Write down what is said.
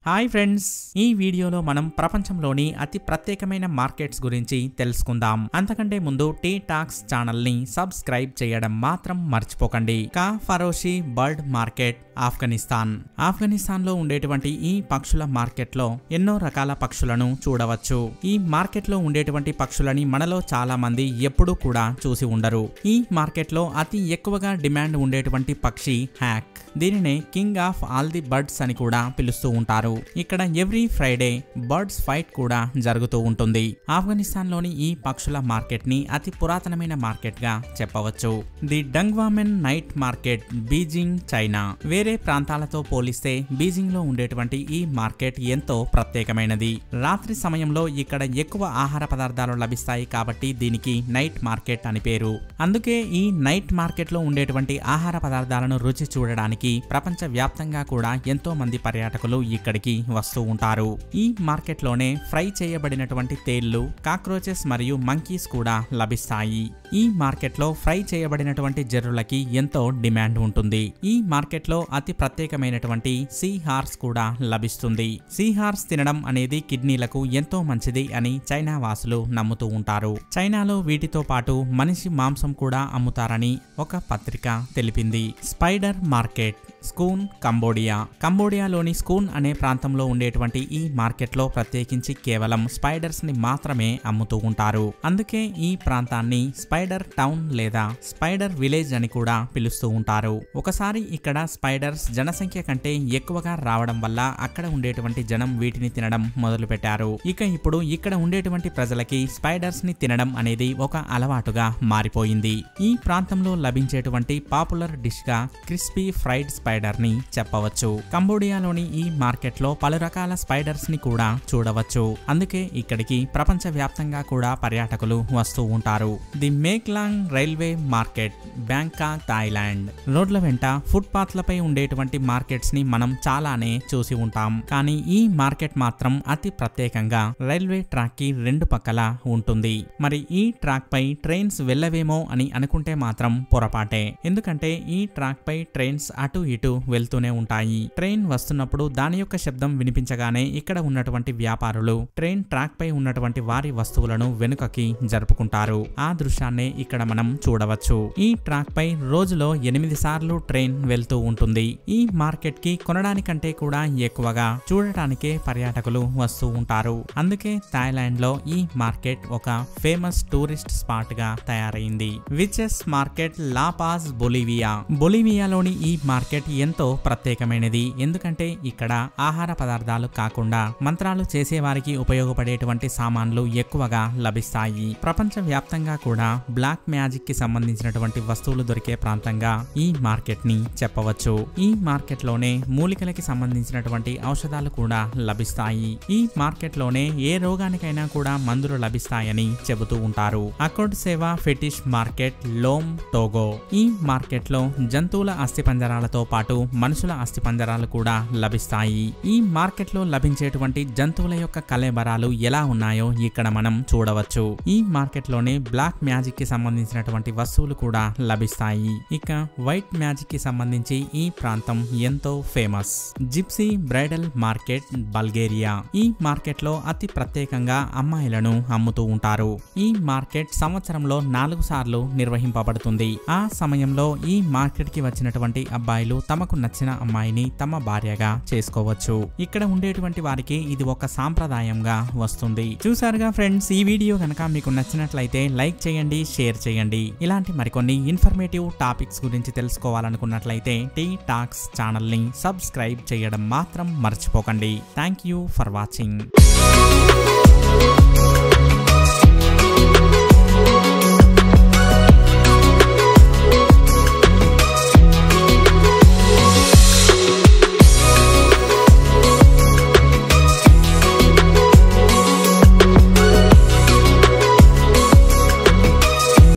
hi friends ఈ వీడియోలో మనం ప్రపంచంలోని అతి ప్రత్యేకమైన మార్కెట్స్ గురించి తెలుసుకుందాం అంతకంటే ముందు టీ టాక్స్ ఛానల్ ని సబ్స్క్రైబ్ చేయడం మాత్రం మర్చిపోకండి కా ఫరోషి బర్డ్ మార్కెట్ ఆఫ్ఘనిస్తాన్ ఆఫ్ఘనిస్తాన్ లో ఉండేటువంటి ఈ పక్షుల మార్కెట్ లో ఎన్నో రకాల పక్షులను చూడవచ్చు ఈ మార్కెట్ లో ఉండేటువంటి పక్షులని మనలో చాలా మంది ఎప్పుడూ కూడా చూసి ఉండరు ఈ మార్కెట్ లో అతి ఎక్కువగా డిమాండ్ ఉండేటువంటి పక్షి హ్యాక్ దీనినే king of all the birds అని కూడా పిలుస్తూ ఉంటారు ఇక్కడ ఎవ్రీ ఫ్రైడే బర్డ్స్ ఫైట్ కూడా జరుగుతూ ఉంటుంది ఆఫ్ఘనిస్తాన్ లోని ఈ పక్షుల మార్కెట్ ని అతి పురాతనమైన మార్కెట్ గా చెప్పవచ్చు the Donghuamen night market Beijing China వేరే ప్రాంతాలతో పోలిస్తే బీజింగ్ లో ఉండేటువంటి ఈ మార్కెట్ ఎంతో ప్రత్యేకమైనది రాత్రి సమయంలో ఇక్కడ ఎక్కువ ఆహార పదార్థాలు లభిస్తాయి కాబట్టి దీనికి నైట్ మార్కెట్ అని పేరు అందుకే ఈ నైట్ మార్కెట్ లో ఉండేటువంటి ఆహార పదార్థాలను రుచి చూడడానికి ప్రపంచ వ్యాప్తంగా కూడా ఎంతో మంది పర్యాటకులు ఇక్కడికి వస్తూ ఉంటారు ఈ మార్కెట్ లోనే ఫ్రై చేయబడినటువంటి తేళ్లు కాక్రోచెస్ మరియు మంకీస్ కూడా లభిస్తాయి ఈ మార్కెట్ లో ఫ్రై చేయబడినటువంటి జర్రులకి ఎంతో డిమాండ్ ఉంటుంది ఈ మార్కెట్ లో అతి ప్రత్యేకమైనటువంటి సీ హార్స్ కూడా లభిస్తుంది సీ హార్స్ తినడం అనేది కిడ్నీలకు ఎంతో మంచిది అని చైనా వాసులు నమ్ముతూ ఉంటారు చైనాలో వీటితో పాటు మనిషి మాంసం కూడా అమ్ముతారని ఒక పత్రిక తెలిపింది స్పైడర్ మార్కెట్ స్కూన్ కంబోడియా కంబోడియాలోని స్కూన్ అనే ప్రాంతంలో ఉండేటువంటి ఈ మార్కెట్లో ప్రత్యేకించి కేవలం స్పైడర్స్ ని మాత్రమే అమ్ముతూ ఉంటారు అందుకే ఈ ప్రాంతాన్ని స్పైడర్ టౌన్ లేదా స్పైడర్ విలేజ్ అని కూడా పిలుస్తూ ఉంటారు ఒకసారి ఇక్కడ స్పైడర్స్ జనసంఖ్య కంటే ఎక్కువగా రావడం వల్ల అక్కడ ఉండేటువంటి జనం వీటిని తినడం మొదలు పెట్టారు ఇక ఇప్పుడు ఇక్కడ ఉండేటువంటి ప్రజలకి స్పైడర్స్ ని తినడం అనేది ఒక అలవాటుగా మారిపోయింది ఈ ప్రాంతంలో లభించేటువంటి పాపులర్ డిష్ గా క్రిస్పీ ఫ్రైడ్ స్పైడర్ ని చెప్పవచ్చు కంబోడియాలోని ఈ మార్కెట్ లో పలు రకాల స్పైడర్స్ ని కూడా చూడవచ్చు అందుకే ఇక్కడికి ప్రపంచ వ్యాప్తంగా కూడా పర్యాటకులు వస్తూ ఉంటారు the Maeklong railway market Bangkok Thailand రోడ్ల వెంట ఫుట్పాత్లపై ఉండేటువంటి మార్కెట్స్ ని మనం చాలానే చూసి ఉంటాం కానీ ఈ మార్కెట్ మాత్రం అతి ప్రత్యేకంగా రైల్వే ట్రాక్ కి రెండు పక్కల ఉంటుంది మరి ఈ ట్రాక్ పై ట్రైన్స్ వెళ్ళవేమో అని అనుకుంటే మాత్రం పొరపాటే ఎందుకంటే ఈ ట్రాక్ పై ట్రైన్స్ అటు ఇటు వెళ్తూనే ఉంటాయి ట్రైన్ వస్తున్నప్పుడు దాని యొక్క శబ్దం వినిపించగానే ఇక్కడ ఉన్నటువంటి వ్యాపారులు ట్రైన్ ట్రాక్ పై ఉన్నటువంటి వారి వస్తువులను వెనుకకి జరుపుకుంటారు ఆ దృశ్యాన్నే ఇక్కడ మనం చూడవచ్చు ఈ ట్రాక్ పై రోజులో ఎనిమిది సార్లు ట్రైన్ వెళ్తూ ఉంటుంది ఈ మార్కెట్ కి కొనడానికంటే కూడా ఎక్కువగా చూడటానికే పర్యాటకులు వస్తూ ఉంటారు అందుకే థాయిలాండ్ లో ఈ మార్కెట్ ఒక ఫేమస్ టూరిస్ట్ స్పాట్ గా తయారైంది విచెస్ మార్కెట్ లాపాస్ బొలివియా బొలివియాలోని ఈ మార్కెట్ ఎంతో ప్రత్యేకమైనది ఎందుకంటే ఇక్కడ ఆహార పదార్థాలు కాకుండా మంత్రాలు చేసేవారికి ఉపయోగపడేటువంటి సామాన్లు ఎక్కువగా లభిస్తాయి ప్రపంచ వ్యాప్తంగా కూడా బ్లాక్ మ్యాజిక్ కి సంబంధించినటువంటి వస్తువులు దొరికే ప్రాంతంగా ఈ మార్కెట్ ని చెప్పవచ్చు ఈ మార్కెట్ లోనే మూలికలకి సంబంధించినటువంటి ఔషధాలు కూడా లభిస్తాయి ఈ మార్కెట్ లోనే ఏ రోగానికైనా కూడా మందులు లభిస్తాయని చెబుతూ ఉంటారు Akodessewa fetish market Lome Togo ఈ మార్కెట్ లో జంతువుల అస్థిపంజరాలతో పాటు మనుషుల అస్థిపంజరాలు కూడా లభిస్తాయి ఈ మార్కెట్ లో లభించేటువంటి జంతువుల యొక్క కలేబరాలు ఎలా ఉన్నాయో ఇక్కడ మనం చూడవచ్చు ఈ మార్కెట్ లోనే బ్లాక్ మ్యాజిక్ కి సంబంధించినటువంటి వస్తువులు కూడా లభిస్తాయి ఇక వైట్ మ్యాజిక్ కి సంబంధించి ఈ ప్రాంతం ఎంతో famous gypsy bridal market Bulgaria ఈ మార్కెట్ లో అతి ప్రత్యేకంగా అమ్మాయిలను అమ్ముతూ ఉంటారు ఈ మార్కెట్ సంవత్సరంలో నాలుగు సార్లు నిర్వహింపబడుతుంది ఆ సమయంలో ఈ మార్కెట్ కి వచ్చినటువంటి అబ్బాయిలు తమకు నచ్చిన అమ్మాయిని తమ భార్యగా చేసుకోవచ్చు ఇక్కడ ఉండేటువంటి వారికి ఇది ఒక సాంప్రదాయంగా వస్తుంది చూసారుగా ఫ్రెండ్స్ ఈ వీడియో కనుక మీకు నచ్చినట్లయితే లైక్ చేయండి షేర్ చేయండి ఇలాంటి మరికొన్ని ఇన్ఫర్మేటివ్ టాపిక్స్ గురించి తెలుసుకోవాలనుకున్నట్లయితే టీ టాక్స్ ఛానల్ ని సబ్స్క్రైబ్ చేయడం మాత్రం మర్చిపోకండి థ్యాంక్ యూ ఫర్ వాచింగ్